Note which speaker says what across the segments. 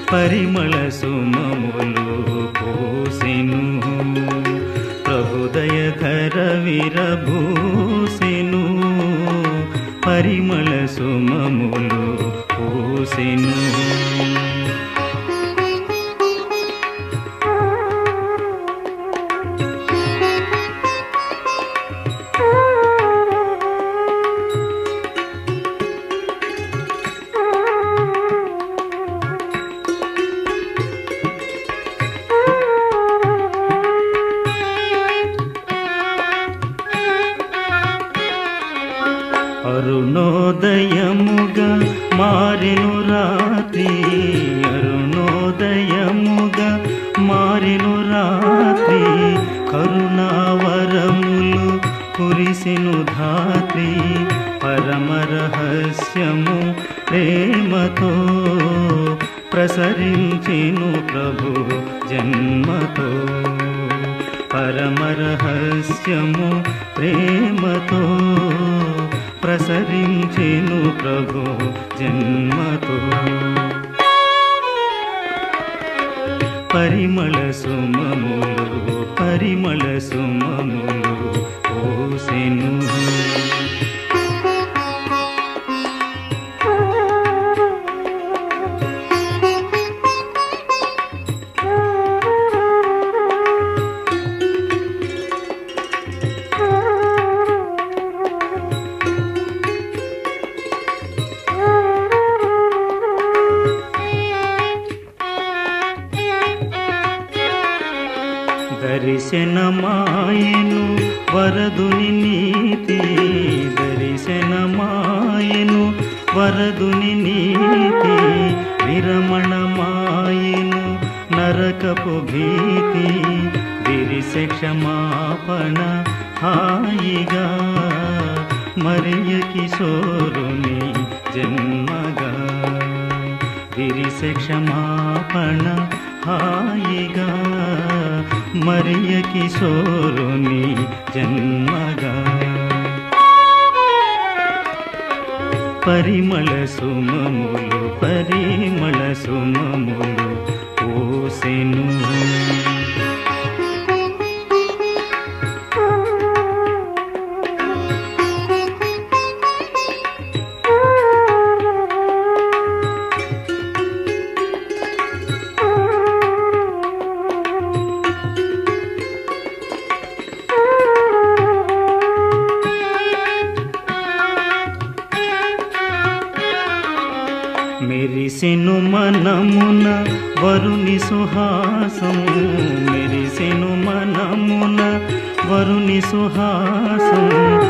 Speaker 1: పరిమళ సుమములు పోసెను ప్రభుదయ ధర విరభూసెను పరిమళ సుమములు పోసెను అరుణోదయముగా మారెను రాత్రి అరుణోదయముగా మారెను రాత్రి కరుణావరములు కురిసెను ధాత్రి పరమ రహస్యము ప్రేమతో ప్రసరించెను ప్రభు జన్మతో పరమ రహస్యము ప్రేమతో ప్రసరించెను ప్రభు జన్మతో పరిమళ సుమములు పరిమళ సుమములు పోసెను దర్శనమాయను వరదుని నీతి దర్శనమాయను వరదుని నీతి విరమణమాయను నరకపు భీతి విరిసె క్షమాపణ హాయిగా మరియ కిశోరుని జన్మగా విరిసె క్షమాపణ హాయిగా మరియ కిశోరుని జన్మగా పరిమళ సుమములు పరిమళ సుమములు పోసెను మెరిసెను మనమున వరుని సుహాసము మెరిసెను మనమున వరుని సుహాసం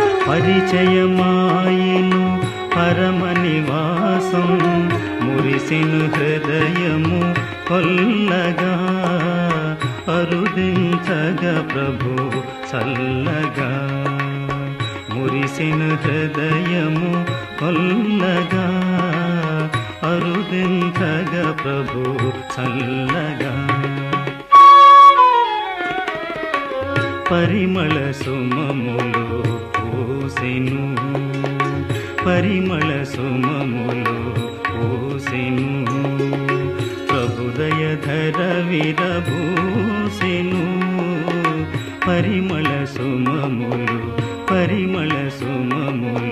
Speaker 1: పరిచయమాయను పరమ నివాసం మురిసెను హృదయము కొల్లగా అరుదించగా ప్రభు చల్లగా మురిసిన హృదయము కొల్లగా అరుదించగా ప్రభు చల్లగా పరిమళ సుమములు పూసెను పరిమళ సుమములు పూసెను ప్రభుదయ ధర విరభూసెను పరిమళ సుమములు పరిమళ సుమములు